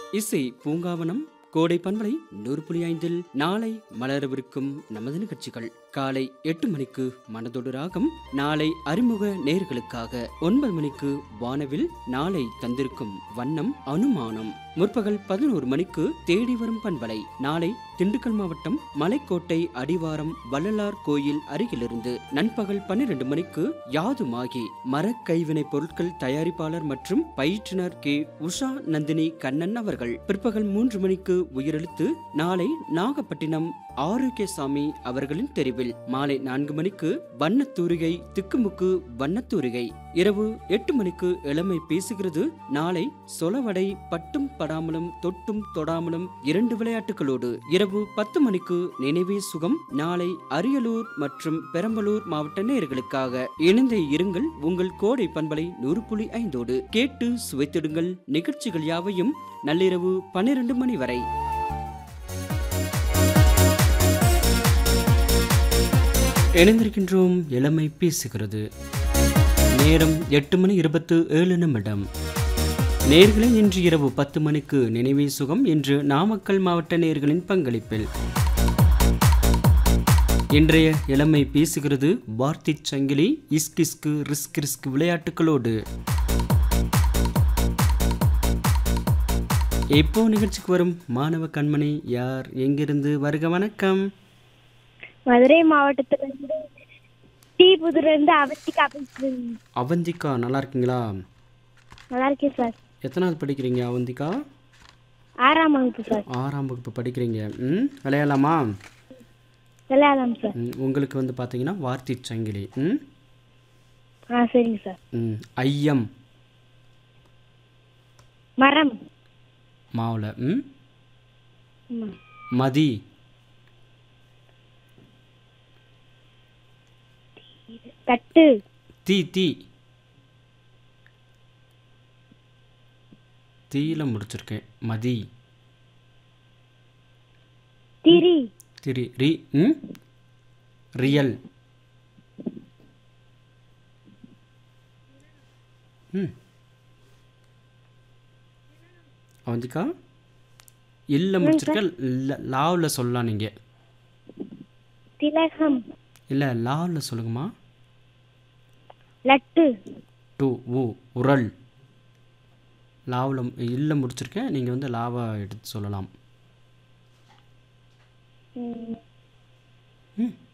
இசை பூங்காவனம் கோடை பண்பலை நூறு புள்ளி ஐந்தில் நாளை மலரவிருக்கும் நமது நிகழ்ச்சிகள் காலை எட்டு மணிக்கு மனதொடு ராகம் நாளை அறிமுக நேர்களுக்காக ஒன்பது மணிக்கு வானவில் நாளை தந்திருக்கும் வண்ணம் அனுமானம் முற்பகல் பதினோரு மணிக்கு தேடி வரும் பண்பலை நாளை திண்டுக்கல் மாவட்டம் மலைக்கோட்டை அடிவாரம் வள்ளலார் கோயில் அருகிலிருந்து நண்பகல் பன்னிரண்டு மணிக்கு யாதுமாகி மர கைவினை பொருட்கள் தயாரிப்பாளர் மற்றும் பயிற்றுனர் கே உஷா நந்தினி கண்ணன் அவர்கள் பிற்பகல் மூன்று மணிக்கு உயிரெழுத்து நாளை நாகப்பட்டினம் ஆரோக்கியசாமி அவர்களின் தெரிவில் மாலை நான்கு மணிக்கு வண்ணத்தூரிகை திக்குமுக்கு வண்ணத்தூரிகை இரவு எட்டு மணிக்கு இளமை பேசுகிறது நாளை சொலவடை பட்டும் படாமலும் தொட்டும் தொடாமலும் இரண்டு விளையாட்டுகளோடு இரவு பத்து மணிக்கு நினைவே சுகம் நாளை அரியலூர் மற்றும் பெரம்பலூர் மாவட்ட நேயர்களுக்காக இணைந்தே இருங்கள் உங்கள் கோடை பண்பலை நூறு புள்ளி ஐந்தோடு கேட்டு சுவைத்திடுங்கள் நிகழ்ச்சிகள் யாவையும் நள்ளிரவு பன்னிரண்டு மணி வரை இணைந்திருக்கின்றோம் இளமை பேசுகிறது நேரம் எட்டு மணி இருபத்து ஏழு நிமிடம் நேர்களை இன்று இரவு பத்து மணிக்கு நினைவே சுகம் இன்று நாமக்கல் மாவட்ட நேர்களின் பங்களிப்பில் இன்றைய இளமை பேசுகிறது வார்த்தை சங்கிலி இஸ்கிஸ்கு ரிஸ்க் ரிஸ்க் விளையாட்டுகளோடு இப்போ நிகழ்ச்சிக்கு வரும் மாணவ கண்மணி யார் எங்கிருந்து வருக வணக்கம் மதுரை மாவட்டத்துல இருந்து டி புதுல இருந்து அவஸ்திகா பேசுறேன் அவந்திகா நல்லா இருக்கீங்களா நல்லா இருக்கேன் சார் எத்தனாவது படிக்கிறீங்க அவந்திகா ஆறாம் வகுப்பு சார் ஆறாம் வகுப்பு படிக்கிறீங்க ம் விளையாடலாமா விளையாடலாம் சார் ம், உங்களுக்கு வந்து பார்த்தீங்கன்னா வார்த்தை சங்கிலி ம் ஆ சரிங்க சார் ம் ஐயம் மரம் மாவில் ம் ம். மதி தட்டு தீ தீ தீயில முடிச்சிருக்கேன் மதி திரி திரி ரி ம் ரியல் ம் அவந்திக்கா இல்லை முடிச்சிருக்க ல- லாவில் சொல்லலாம் நீங்கள் திலகம் இல்லை லாவில் சொல்லுங்கம்மா லட்டு டூ ஊ உரல் லாவில் இல்லை முடிச்சிருக்கேன் நீங்கள் வந்து லாவை எடுத்து சொல்லலாம் ம். ம்